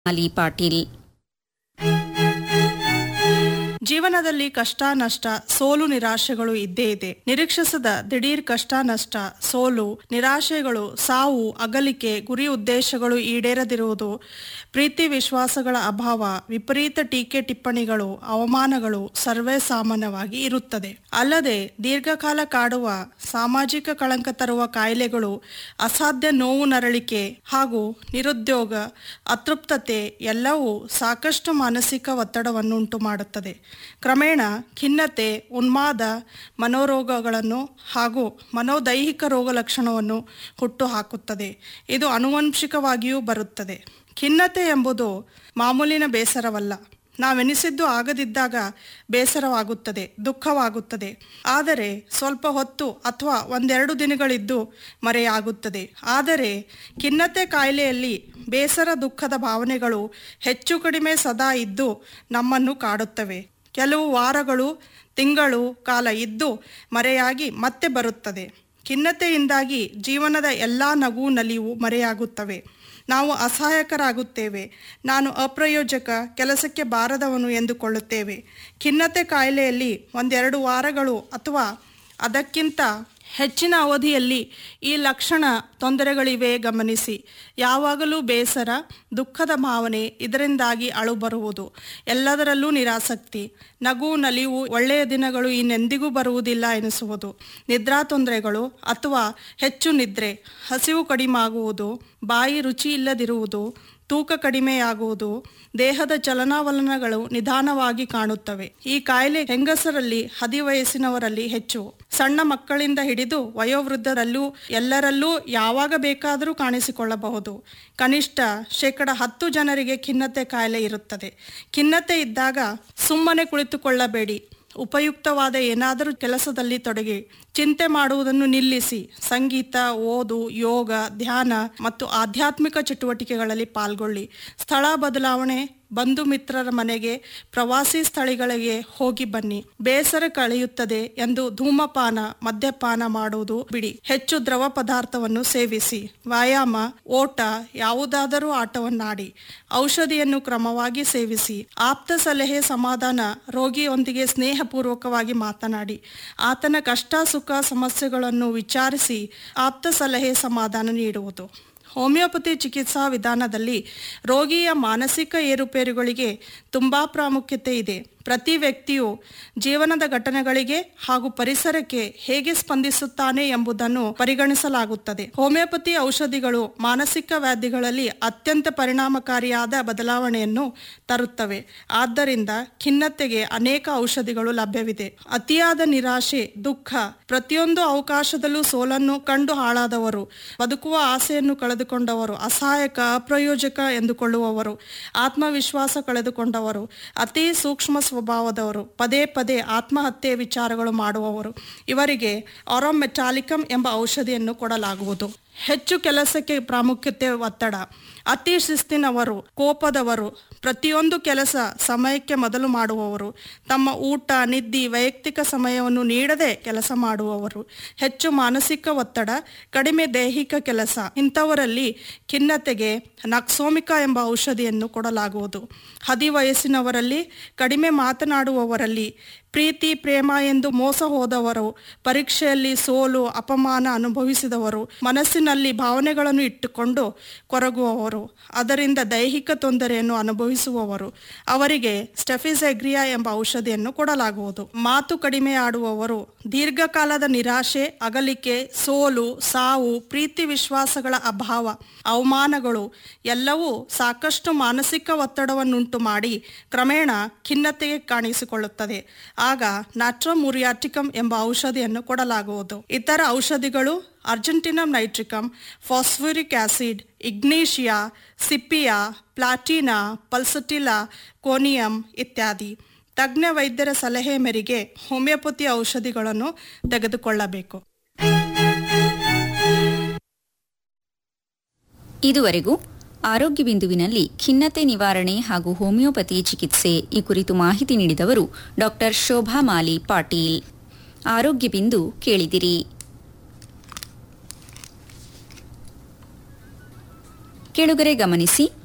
ಅಲಿ ಪಾಟೀಲ್ ಜೀವನದಲ್ಲಿ ಕಷ್ಟ ನಷ್ಟ ಸೋಲು ನಿರಾಶೆಗಳು ಇದ್ದೇ ಇದೆ ನಿರೀಕ್ಷಿಸದ ದಿಢೀರ್ ಕಷ್ಟ ನಷ್ಟ ಸೋಲು ನಿರಾಶೆಗಳು ಸಾವು ಅಗಲಿಕೆ ಗುರಿ ಉದ್ದೇಶಗಳು ಈಡೇರದಿರುವುದು ಪ್ರೀತಿ ವಿಶ್ವಾಸಗಳ ಅಭಾವ ವಿಪರೀತ ಟೀಕೆ ಟಿಪ್ಪಣಿಗಳು ಅವಮಾನಗಳು ಸರ್ವೇ ಸಾಮಾನ್ಯವಾಗಿ ಇರುತ್ತದೆ ಅಲ್ಲದೆ ದೀರ್ಘಕಾಲ ಕಾಡುವ ಸಾಮಾಜಿಕ ಕಳಂಕ ತರುವ ಕಾಯಿಲೆಗಳು ಅಸಾಧ್ಯ ನೋವು ನರಳಿಕೆ ಹಾಗೂ ನಿರುದ್ಯೋಗ ಅತೃಪ್ತತೆ ಎಲ್ಲವೂ ಸಾಕಷ್ಟು ಮಾನಸಿಕ ಒತ್ತಡವನ್ನುಂಟು ಮಾಡುತ್ತದೆ ಕ್ರಮೇಣ ಖಿನ್ನತೆ ಉನ್ಮಾದ ಮನೋರೋಗಗಳನ್ನು ಹಾಗೂ ಮನೋದೈಹಿಕ ರೋಗ ಲಕ್ಷಣವನ್ನು ಹುಟ್ಟುಹಾಕುತ್ತದೆ ಇದು ಆನುವಂಶಿಕವಾಗಿಯೂ ಬರುತ್ತದೆ ಖಿನ್ನತೆ ಎಂಬುದು ಮಾಮೂಲಿನ ಬೇಸರವಲ್ಲ ನಾವೆನಿಸಿದ್ದು ಆಗದಿದ್ದಾಗ ಬೇಸರವಾಗುತ್ತದೆ ದುಃಖವಾಗುತ್ತದೆ ಆದರೆ ಸ್ವಲ್ಪ ಹೊತ್ತು ಅಥವಾ ಒಂದೆರಡು ದಿನಗಳಿದ್ದು ಮರೆಯಾಗುತ್ತದೆ ಆದರೆ ಖಿನ್ನತೆ ಕಾಯಿಲೆಯಲ್ಲಿ ಬೇಸರ ದುಃಖದ ಭಾವನೆಗಳು ಹೆಚ್ಚು ಕಡಿಮೆ ಸದಾ ಇದ್ದು ನಮ್ಮನ್ನು ಕಾಡುತ್ತವೆ ಕೆಲವು ವಾರಗಳು ತಿಂಗಳು ಕಾಲ ಇದ್ದು ಮರೆಯಾಗಿ ಮತ್ತೆ ಬರುತ್ತದೆ ಖಿನ್ನತೆಯಿಂದಾಗಿ ಜೀವನದ ಎಲ್ಲ ನಗು ನಲಿವು ಮರೆಯಾಗುತ್ತವೆ ನಾವು ಅಸಹಾಯಕರಾಗುತ್ತೇವೆ ನಾನು ಅಪ್ರಯೋಜಕ ಕೆಲಸಕ್ಕೆ ಬಾರದವನು ಎಂದುಕೊಳ್ಳುತ್ತೇವೆ ಖಿನ್ನತೆ ಕಾಯಿಲೆಯಲ್ಲಿ ಒಂದೆರಡು ವಾರಗಳು ಅಥವಾ ಅದಕ್ಕಿಂತ ಹೆಚ್ಚಿನ ಅವಧಿಯಲ್ಲಿ ಈ ಲಕ್ಷಣ ತೊಂದರೆಗಳಿವೆ ಗಮನಿಸಿ ಯಾವಾಗಲೂ ಬೇಸರ ದುಃಖದ ಭಾವನೆ ಇದರಿಂದಾಗಿ ಅಳು ಬರುವುದು ಎಲ್ಲದರಲ್ಲೂ ನಿರಾಸಕ್ತಿ ನಗು ನಲಿವು ಒಳ್ಳೆಯ ದಿನಗಳು ಇನ್ನೆಂದಿಗೂ ಬರುವುದಿಲ್ಲ ಎನಿಸುವುದು ನಿದ್ರಾ ತೊಂದರೆಗಳು ಅಥವಾ ಹೆಚ್ಚು ನಿದ್ರೆ ಹಸಿವು ಕಡಿಮೆಯಾಗುವುದು ಬಾಯಿ ರುಚಿ ಇಲ್ಲದಿರುವುದು ತೂಕ ಕಡಿಮೆಯಾಗುವುದು ದೇಹದ ಚಲನಾವಲನಗಳು ನಿಧಾನವಾಗಿ ಕಾಣುತ್ತವೆ ಈ ಕಾಯಿಲೆ ಹೆಂಗಸರಲ್ಲಿ ಹದಿವಯಸ್ಸಿನವರಲ್ಲಿ ಹೆಚ್ಚು ಸಣ್ಣ ಮಕ್ಕಳಿಂದ ಹಿಡಿದು ವಯೋವೃದ್ಧರಲ್ಲೂ ಎಲ್ಲರಲ್ಲೂ ಯಾವಾಗ ಬೇಕಾದರೂ ಕಾಣಿಸಿಕೊಳ್ಳಬಹುದು ಕನಿಷ್ಠ ಶೇಕಡ ಹತ್ತು ಜನರಿಗೆ ಖಿನ್ನತೆ ಕಾಯಿಲೆ ಇರುತ್ತದೆ ಖಿನ್ನತೆ ಇದ್ದಾಗ ಸುಮ್ಮನೆ ಕುಳಿತುಕೊಳ್ಳಬೇಡಿ ಉಪಯುಕ್ತವಾದ ಏನಾದರೂ ಕೆಲಸದಲ್ಲಿ ತೊಡಗಿ ಚಿಂತೆ ಮಾಡುವುದನ್ನು ನಿಲ್ಲಿಸಿ ಸಂಗೀತ ಓದು ಯೋಗ ಧ್ಯಾನ ಮತ್ತು ಆಧ್ಯಾತ್ಮಿಕ ಚಟುವಟಿಕೆಗಳಲ್ಲಿ ಪಾಲ್ಗೊಳ್ಳಿ ಸ್ಥಳ ಬದಲಾವಣೆ ಬಂಧು ಮಿತ್ರರ ಮನೆಗೆ ಪ್ರವಾಸಿ ಸ್ಥಳಗಳಿಗೆ ಹೋಗಿ ಬನ್ನಿ ಬೇಸರ ಕಳೆಯುತ್ತದೆ ಎಂದು ಧೂಮಪಾನ ಮದ್ಯಪಾನ ಮಾಡುವುದು ಬಿಡಿ ಹೆಚ್ಚು ದ್ರವ ಪದಾರ್ಥವನ್ನು ಸೇವಿಸಿ ವ್ಯಾಯಾಮ ಓಟ ಯಾವುದಾದರೂ ಆಟವನ್ನಾಡಿ ಔಷಧಿಯನ್ನು ಕ್ರಮವಾಗಿ ಸೇವಿಸಿ ಆಪ್ತ ಸಲಹೆ ಸಮಾಧಾನ ರೋಗಿಯೊಂದಿಗೆ ಸ್ನೇಹಪೂರ್ವಕವಾಗಿ ಮಾತನಾಡಿ ಆತನ ಕಷ್ಟ ಸುಖ ಸಮಸ್ಯೆಗಳನ್ನು ವಿಚಾರಿಸಿ ಆಪ್ತ ಸಲಹೆ ಸಮಾಧಾನ ನೀಡುವುದು ಹೋಮಿಯೋಪತಿ ಚಿಕಿತ್ಸಾ ವಿಧಾನದಲ್ಲಿ ರೋಗಿಯ ಮಾನಸಿಕ ಏರುಪೇರುಗಳಿಗೆ ತುಂಬ ಪ್ರಾಮುಖ್ಯತೆ ಇದೆ ಪ್ರತಿ ವ್ಯಕ್ತಿಯು ಜೀವನದ ಘಟನೆಗಳಿಗೆ ಹಾಗೂ ಪರಿಸರಕ್ಕೆ ಹೇಗೆ ಸ್ಪಂದಿಸುತ್ತಾನೆ ಎಂಬುದನ್ನು ಪರಿಗಣಿಸಲಾಗುತ್ತದೆ ಹೋಮಿಯೋಪತಿ ಔಷಧಿಗಳು ಮಾನಸಿಕ ವ್ಯಾಧಿಗಳಲ್ಲಿ ಅತ್ಯಂತ ಪರಿಣಾಮಕಾರಿಯಾದ ಬದಲಾವಣೆಯನ್ನು ತರುತ್ತವೆ ಆದ್ದರಿಂದ ಖಿನ್ನತೆಗೆ ಅನೇಕ ಔಷಧಿಗಳು ಲಭ್ಯವಿದೆ ಅತಿಯಾದ ನಿರಾಶೆ ದುಃಖ ಪ್ರತಿಯೊಂದು ಅವಕಾಶದಲ್ಲೂ ಸೋಲನ್ನು ಕಂಡು ಹಾಳಾದವರು ಬದುಕುವ ಆಸೆಯನ್ನು ಕಳೆದುಕೊಂಡವರು ಅಸಹಾಯಕ ಅಪ್ರಯೋಜಕ ಎಂದುಕೊಳ್ಳುವವರು ಆತ್ಮವಿಶ್ವಾಸ ಕಳೆದುಕೊಂಡವರು ಅತಿ ಸೂಕ್ಷ್ಮ ಸ್ವಭಾವದವರು ಪದೇ ಪದೇ ಆತ್ಮಹತ್ಯೆ ವಿಚಾರಗಳು ಮಾಡುವವರು ಇವರಿಗೆ ಆರೋಮೆಟಾಲಿಕಮ್ ಎಂಬ ಔಷಧಿಯನ್ನು ಕೊಡಲಾಗುವುದು ಹೆಚ್ಚು ಕೆಲಸಕ್ಕೆ ಪ್ರಾಮುಖ್ಯತೆ ಒತ್ತಡ ಅತಿ ಶಿಸ್ತಿನವರು ಕೋಪದವರು ಪ್ರತಿಯೊಂದು ಕೆಲಸ ಸಮಯಕ್ಕೆ ಮೊದಲು ಮಾಡುವವರು ತಮ್ಮ ಊಟ ನಿದ್ದಿ ವೈಯಕ್ತಿಕ ಸಮಯವನ್ನು ನೀಡದೆ ಕೆಲಸ ಮಾಡುವವರು ಹೆಚ್ಚು ಮಾನಸಿಕ ಒತ್ತಡ ಕಡಿಮೆ ದೈಹಿಕ ಕೆಲಸ ಇಂಥವರಲ್ಲಿ ಖಿನ್ನತೆಗೆ ನಕ್ಸೋಮಿಕಾ ಎಂಬ ಔಷಧಿಯನ್ನು ಕೊಡಲಾಗುವುದು ಹದಿವಯಸ್ಸಿನವರಲ್ಲಿ ಕಡಿಮೆ ಮಾತನಾಡುವವರಲ್ಲಿ ಪ್ರೀತಿ ಪ್ರೇಮ ಎಂದು ಮೋಸ ಹೋದವರು ಪರೀಕ್ಷೆಯಲ್ಲಿ ಸೋಲು ಅಪಮಾನ ಅನುಭವಿಸಿದವರು ಮನಸ್ಸಿನಲ್ಲಿ ಭಾವನೆಗಳನ್ನು ಇಟ್ಟುಕೊಂಡು ಕೊರಗುವವರು ಅದರಿಂದ ದೈಹಿಕ ತೊಂದರೆಯನ್ನು ಅನುಭವಿಸುವವರು ಅವರಿಗೆ ಸ್ಟೆಫಿಸೆಗ್ರಿಯಾ ಎಂಬ ಔಷಧಿಯನ್ನು ಕೊಡಲಾಗುವುದು ಮಾತು ಕಡಿಮೆ ಆಡುವವರು ದೀರ್ಘಕಾಲದ ನಿರಾಶೆ ಅಗಲಿಕೆ ಸೋಲು ಸಾವು ಪ್ರೀತಿ ವಿಶ್ವಾಸಗಳ ಅಭಾವ ಅವಮಾನಗಳು ಎಲ್ಲವೂ ಸಾಕಷ್ಟು ಮಾನಸಿಕ ಒತ್ತಡವನ್ನುಂಟು ಮಾಡಿ ಕ್ರಮೇಣ ಖಿನ್ನತೆಗೆ ಕಾಣಿಸಿಕೊಳ್ಳುತ್ತದೆ ಆಗ ನಾಟ್ರೋಮುರಿಯಾಟಿಕಮ್ ಎಂಬ ಔಷಧಿಯನ್ನು ಕೊಡಲಾಗುವುದು ಇತರ ಔಷಧಿಗಳು argentum nitricum phosphoric acid ignatia sepia platina pulsatilla conium ಇತ್ಯಾದಿ ತಜ್ಞ ವೈದ್ಯರ ಸಲಹೆ ಮೇರೆಗೆ ಹೋಮಿಯೋಪತಿ ಔಷಧಿಗಳನ್ನು ತೆಗೆದುಕೊಳ್ಳಬೇಕು ಇದುವರೆಗೂ ಆರೋಗ್ಯ ಬಿಂದುವಿನಲ್ಲಿ ಖಿನ್ನತೆ ನಿವಾರಣೆ ಹಾಗೂ ಹೋಮಿಯೋಪತಿ ಚಿಕಿತ್ಸೆ ಈ ಕುರಿತು ಮಾಹಿತಿ ನೀಡಿದವರು ಡಾಕ್ಟರ್ ಶೋಭಾ ಮಾಲಿ ಪಾಟೀಲ್ ಆರೋಗ್ಯ ಬಿಂದು ಕೇಳಿದಿರಿ ಕೆಳುಗರೆ ಗಮನಿಸಿ